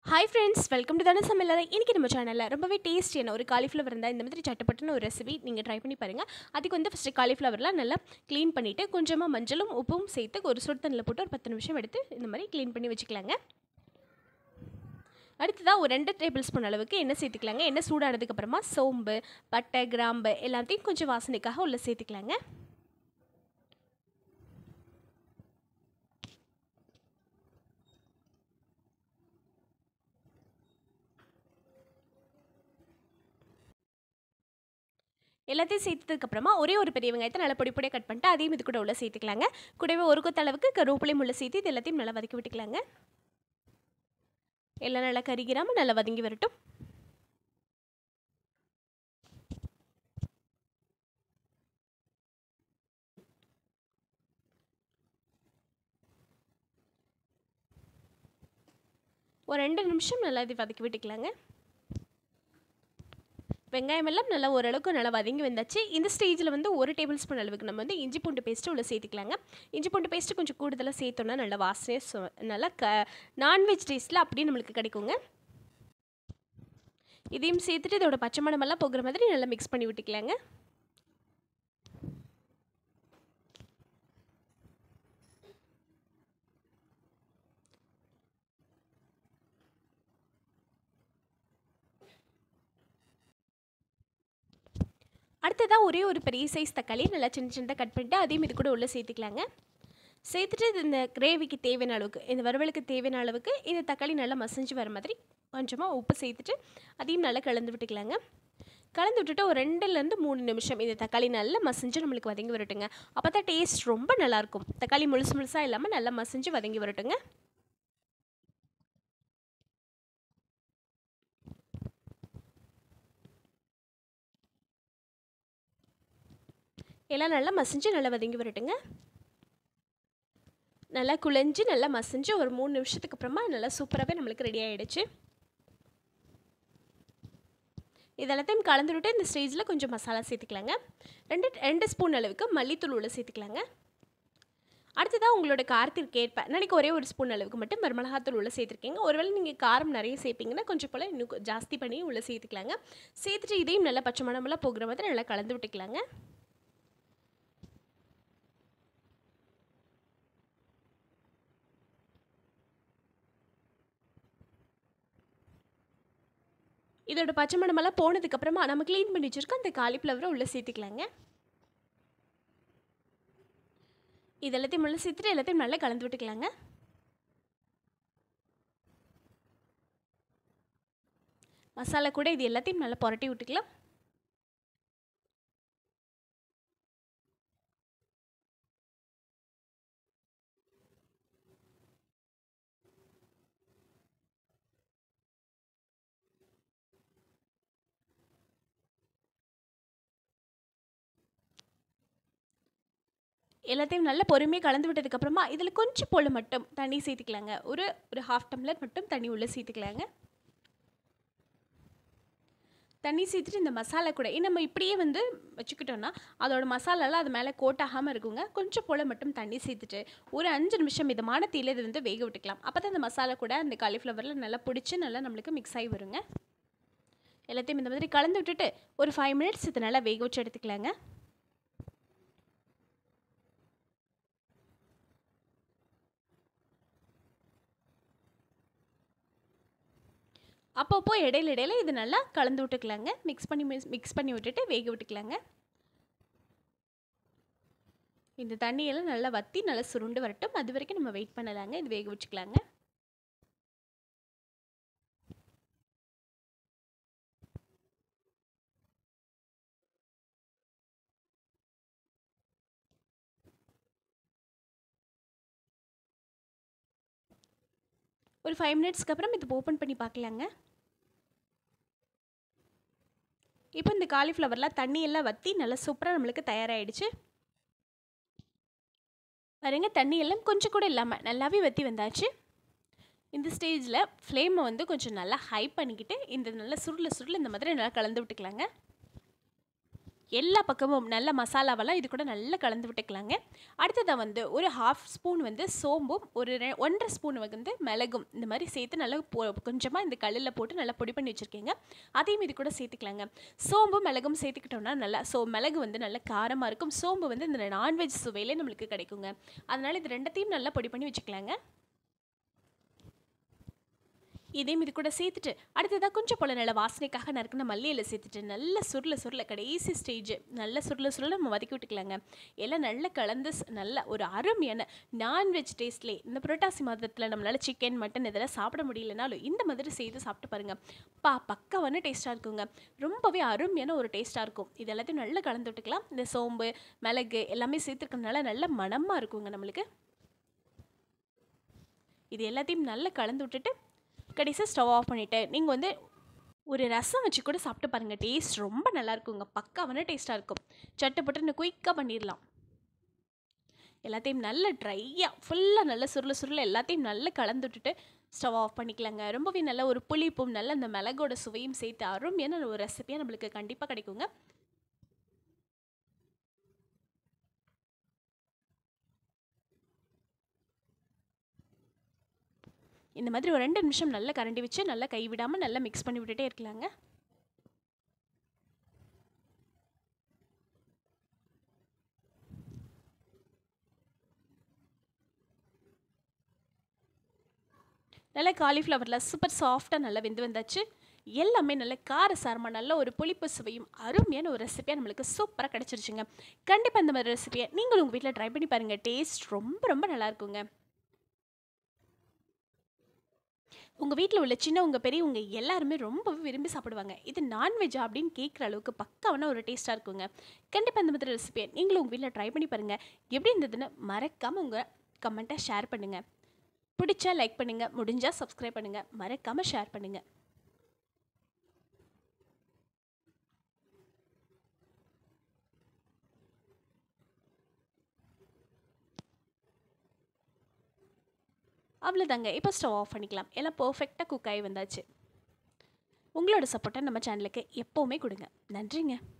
hi friends welcome to தான சமையல் இன்றைக்கி நம்ம சேனலில் ரொம்பவே டேஸ்டியான ஒரு காலிஃப்ளவர் இருந்தால் இந்த மாதிரி சட்டப்பட்டுன்னு ஒரு ரெசிபி நீங்கள் ட்ரை பண்ணி பாருங்கள் அதுக்கு வந்து ஃபஸ்ட்டு காலிஃப்ளவர்லாம் நல்லா க்ளீன் பண்ணிவிட்டு கொஞ்சமாக மஞ்சளும் உப்பும் சேர்த்து ஒரு சுடு தண்ணியில் போட்டு ஒரு பத்து நிமிஷம் எடுத்து இந்த மாதிரி க்ளீன் பண்ணி வச்சுக்கலாங்க அடுத்ததாக ஒரு ரெண்டு டேபிள் ஸ்பூன் அளவுக்கு எண்ணெய் சேர்த்துக்கலாங்க எண்ணெய் சூடானதுக்கப்புறமா சோம்பு பட்டை கிராம்பு எல்லாத்தையும் கொஞ்சம் வாசனைக்காக உள்ளே சேர்த்துக்கலாங்க எல்லாத்தையும் சேர்த்ததுக்கப்புறமா ஒரே ஒரு பெரிய வெங்காயத்தை நல்லா பொடி பொடியாக கட் பண்ணிட்டு அதையும் இது கூட உள்ள சேர்த்துக்கலாங்க கூடவே ஒரு கொத்த அளவுக்கு கருவேப்பிலையும் உள்ள சேர்த்து இது எல்லாத்தையும் நல்லா வதக்கி விட்டுக்கலாங்க எல்லாம் நல்லா கருகிராமல் நல்லா வதங்கி வரட்டும் ஒரு ரெண்டு நிமிஷம் நல்லா இது வதக்கி விட்டுக்கலாங்க வெங்காயம் எல்லாம் நல்லா ஓரளவுக்கு நல்லா வதங்கி வந்தாச்சு இந்த ஸ்டேஜில் வந்து ஒரு டேபிள் ஸ்பூன் அளவுக்கு நம்ம வந்து இஞ்சி பூண்டு பேஸ்ட்டு உள்ள சேர்த்துக்கலாங்க இஞ்சி பூண்டு பேஸ்ட்டு கொஞ்சம் கூடுதலாக சேர்த்தோன்னா நல்லா வாசனையாக சொ நல்லா க நான்வெஜ் டேஸ்ட்டில் அப்படியே நம்மளுக்கு கிடைக்குங்க இதையும் சேர்த்துட்டு இதோட பச்சை மணமெல்லாம் போகிற மாதிரி நல்லா மிக்ஸ் பண்ணி விட்டுக்கலாங்க அடுத்ததாக ஒரே ஒரு பெரிய சைஸ் தக்காளி நல்லா சின்ன சின்னதாக கட் பண்ணிட்டு அதையும் இது கூட உள்ளே சேர்த்துக்கலாங்க சேர்த்துட்டு இது இந்த கிரேவிக்கு தேவையான அளவுக்கு இந்த வறுவலுக்கு தேவையான அளவுக்கு இந்த தக்காளி நல்லா மசிஞ்சு வர மாதிரி கொஞ்சமாக உப்பு சேர்த்துட்டு அதையும் நல்லா கலந்து விட்டுக்கலாங்க கலந்து விட்டுட்டு ஒரு ரெண்டுலேருந்து மூணு நிமிஷம் இந்த தக்காளி நல்லா மசிஞ்சு நம்மளுக்கு வதங்கி வரட்டுங்க அப்போ தான் டேஸ்ட் ரொம்ப நல்லாயிருக்கும் தக்காளி முழுசு முழுசாக இல்லாமல் நல்லா மசிஞ்சு வதங்கி வரட்டுங்க எல்லாம் நல்லா மசிஞ்சு நல்லா வதங்கி வரட்டுங்க நல்லா குழஞ்சி நல்லா மசிஞ்சு ஒரு மூணு நிமிஷத்துக்கு அப்புறமா நல்லா சூப்பராகவே நம்மளுக்கு ரெடி ஆகிடுச்சு இதெல்லாத்தையும் கலந்து விட்டு இந்த ஸ்டேஜில் கொஞ்சம் மசாலா சேர்த்துக்கலாங்க ரெண்டு ரெண்டு ஸ்பூன் அளவுக்கு மல்லித்தூள் உள்ள சேர்த்துக்கலாங்க அடுத்ததாக உங்களோட காரத்திற்கு ஏற்ப நாளைக்கு ஒரே ஒரு ஸ்பூன் அளவுக்கு மட்டும் மரமிளகாத்தூள் உள்ள சேர்த்துருக்கீங்க ஒருவேளை நீங்கள் காரம் நிறைய சேர்ப்பீங்கன்னா கொஞ்சம் போல் இன்னும் ஜாஸ்தி பண்ணி உள்ளே சேர்த்துக்கலாங்க சேர்த்துட்டு இதையும் நல்லா பச்சை மணமெல்லாம் போகிற மாதிரி நல்லா கலந்து விட்டுக்கலாங்க இதோட பச்சை மணமெல்லாம் போனதுக்கப்புறமா நம்ம க்ளீன் பண்ணி வச்சுருக்கோம் அந்த காலிஃப்ளவரை உள்ளே சேர்த்துக்கலாங்க இது எல்லாத்தையும் உள்ளே சேர்த்துட்டு எல்லாத்தையும் நல்லா கலந்து விட்டுக்கலாங்க மசாலா கூட இது எல்லாத்தையும் நல்லா புரட்டி விட்டுக்கலாம் எல்லாத்தையும் நல்லா பொறுமையாக கலந்து விட்டதுக்கப்புறமா இதில் கொஞ்சம் போல் மட்டும் தண்ணி சேர்த்துக்கலாங்க ஒரு ஒரு ஹாஃப் டம்ளர் மட்டும் தண்ணி உள்ளே சேர்த்துக்கலாங்க தண்ணி சேர்த்துட்டு இந்த மசாலா கூட நம்ம இப்படியே வந்து வச்சுக்கிட்டோன்னா அதோட மசாலாலாம் அது மேலே கோட்டாகாமல் இருக்குங்க கொஞ்சம் போல் மட்டும் தண்ணி சேர்த்துட்டு ஒரு அஞ்சு நிமிஷம் மிதமான தீயில் இது வந்து வேக விட்டுக்கலாம் அப்போ தான் இந்த மசாலா கூட அந்த காலிஃப்ளவரில் நல்லா பிடிச்சி நல்லா நம்மளுக்கு மிக்ஸ் ஆகி வருங்க எல்லாத்தையும் இந்த மாதிரி கலந்து விட்டுட்டு ஒரு ஃபைவ் மினிட்ஸ் இது நல்லா வேக வச்சு எடுத்துக்கலாங்க அப்பப்போ இடையில இடையில இது நல்லா கலந்து விட்டுக்கலாங்க மிக்ஸ் பண்ணி மிக்ஸ் பண்ணி விட்டுட்டு வேக விட்டுக்கலாங்க இந்த தண்ணியெல்லாம் நல்லா வற்றி நல்லா சுருண்டு வரட்டும் அது வரைக்கும் நம்ம வெயிட் பண்ணலாங்க இது வேக வச்சுக்கலாங்க ஒரு ஃபைவ் மினிட்ஸ்க்கு அப்புறம் இது ஓப்பன் பண்ணி பார்க்கலாங்க இப்போ இந்த காலிஃப்ளவர்லாம் தண்ணியெல்லாம் வற்றி நல்லா சூப்பராக நம்மளுக்கு தயாராகிடுச்சு பாருங்க தண்ணியெல்லாம் கொஞ்சம் கூட இல்லாமல் நல்லாவே வற்றி வந்தாச்சு இந்த ஸ்டேஜில் ஃப்ளேமை வந்து கொஞ்சம் நல்லா ஹை பண்ணிக்கிட்டு இந்த நல்லா சுருள சுருள இந்த மாதிரி நல்லா கலந்து விட்டுக்கலாங்க எல்லா பக்கமும் நல்ல மசாலாவெல்லாம் இது கூட நல்லா கலந்து விட்டுக்கலாங்க அடுத்ததாக வந்து ஒரு ஹாஃப் ஸ்பூன் வந்து சோம்பும் ஒரு ரெ- ஒன்றரை ஸ்பூன் வந்து மிளகும் இந்த மாதிரி சேர்த்து நல்லா போ கொஞ்சமாக இந்த கல்லில் போட்டு நல்லா பொடி பண்ணி வச்சுருக்கேங்க அதையும் இது கூட சேர்த்துக்கலாங்க சோம்பு மிளகும் சேர்த்துக்கிட்டோம்னா நல்லா சோ மிளகு வந்து நல்லா காரமாக இருக்கும் சோம்பு வந்து இந்த நான்வெஜ் சுவையிலே நம்மளுக்கு கிடைக்குங்க அதனால் இது ரெண்டத்தையும் நல்லா பொடி பண்ணி வச்சுக்கலாங்க இதையும் இது கூட சேர்த்துட்டு அடுத்ததாக கொஞ்சம் போல நல்ல வாசனைக்காக நறுக்குன மல்லியில் சேர்த்துட்டு நல்ல சுருள சுருள கடைசி ஸ்டேஜ் நல்ல சுருள சுருள நம்ம வதக்கி விட்டுக்கலாங்க எல்லாம் நல்லா கலந்து ஸ்- நல்ல ஒரு அருமையான நான்வெஜ் டேஸ்ட்லே இந்த புரட்டாசி மாதத்தில் நம்மளால சிக்கன் மட்டன் இதெல்லாம் சாப்பிட முடியலனாலும் இந்த மாதிரி செய்து சாப்பிட்டு பாருங்க பா பக்காவான டேஸ்ட்டாக இருக்குங்க ரொம்பவே அருமையான ஒரு டேஸ்ட்டாக இருக்கும் இது எல்லாத்தையும் நல்லா கலந்து விட்டுக்கலாம் இந்த சோம்பு மிளகு எல்லாமே சேர்த்துருக்கறனால நல்ல மணமாக இருக்குங்க நம்மளுக்கு இது எல்லாத்தையும் நல்லா கலந்து விட்டுட்டு கடைசியாக ஸ்டவ் ஆஃப் பண்ணிவிட்டு நீங்கள் வந்து ஒரு ரசம் வச்சு கூட சாப்பிட்டு பாருங்கள் டேஸ்ட் ரொம்ப நல்லா இருக்குங்க பக்காவான டேஸ்ட்டாக இருக்கும் சட்டுப்பட்டுன்னு குயிக்காக பண்ணிடலாம் எல்லாத்தையும் நல்ல ட்ரையாக ஃபுல்லாக நல்ல சுருள சுருள எல்லாத்தையும் நல்லா கலந்து விட்டுட்டு ஸ்டவ் ஆஃப் பண்ணிக்கலாங்க ரொம்பவே நல்ல ஒரு புளிப்பும் நல்ல அந்த மிளகோட சுவையும் சேர்த்து அருமையான ஒரு ரெசிபியாக நம்மளுக்கு கண்டிப்பாக கிடைக்குங்க இந்த மாதிரி ஒரு ரெண்டு நிமிஷம் நல்லா கரண்டி வச்சு நல்லா கை விடாமல் நல்லா மிக்ஸ் பண்ணி விட்டுட்டே இருக்கலாங்க நல்லா காலிஃப்ளவரில் சூப்பர் சாஃப்டாக நல்லா வெந்து வந்தாச்சு எல்லாமே நல்ல காரசாரமாக நல்ல ஒரு புளிப்பு சுவையும் அருமையான ஒரு ரெசிபியாக நம்மளுக்கு சூப்பராக கிடச்சிருச்சுங்க கண்டிப்பாக இந்த மாதிரி ரெசிபியை நீங்களும் உங்கள் வீட்டில் ட்ரை பண்ணி பாருங்கள் டேஸ்ட் ரொம்ப ரொம்ப நல்லா இருக்குங்க உங்கள் வீட்டில் உள்ள சின்னவங்க பெரியவங்க எல்லாருமே ரொம்பவே விரும்பி சாப்பிடுவாங்க இது நான்வெஜ்ஜா அப்படின்னு கேட்குற அளவுக்கு பக்காவான ஒரு டேஸ்ட்டாக இருக்குங்க கண்டிப்பாக இந்த மாதிரி ரெசிபியை நீங்களும் உங்கள் வீட்டில் ட்ரை பண்ணி பாருங்கள் எப்படி இருந்ததுன்னு மறக்காமல் உங்கள் கமெண்ட்டை ஷேர் பண்ணுங்கள் பிடிச்சா லைக் பண்ணுங்கள் முடிஞ்சால் சப்ஸ்கிரைப் பண்ணுங்கள் மறக்காமல் ஷேர் பண்ணுங்கள் அவ்வளோதாங்க இப்போ ஸ்டவ் ஆஃப் பண்ணிக்கலாம் எல்லாம் பர்ஃபெக்டாக குக் ஆகி வந்தாச்சு உங்களோட சப்போர்ட்டை நம்ம சேனலுக்கு எப்போவுமே கொடுங்க நன்றிங்க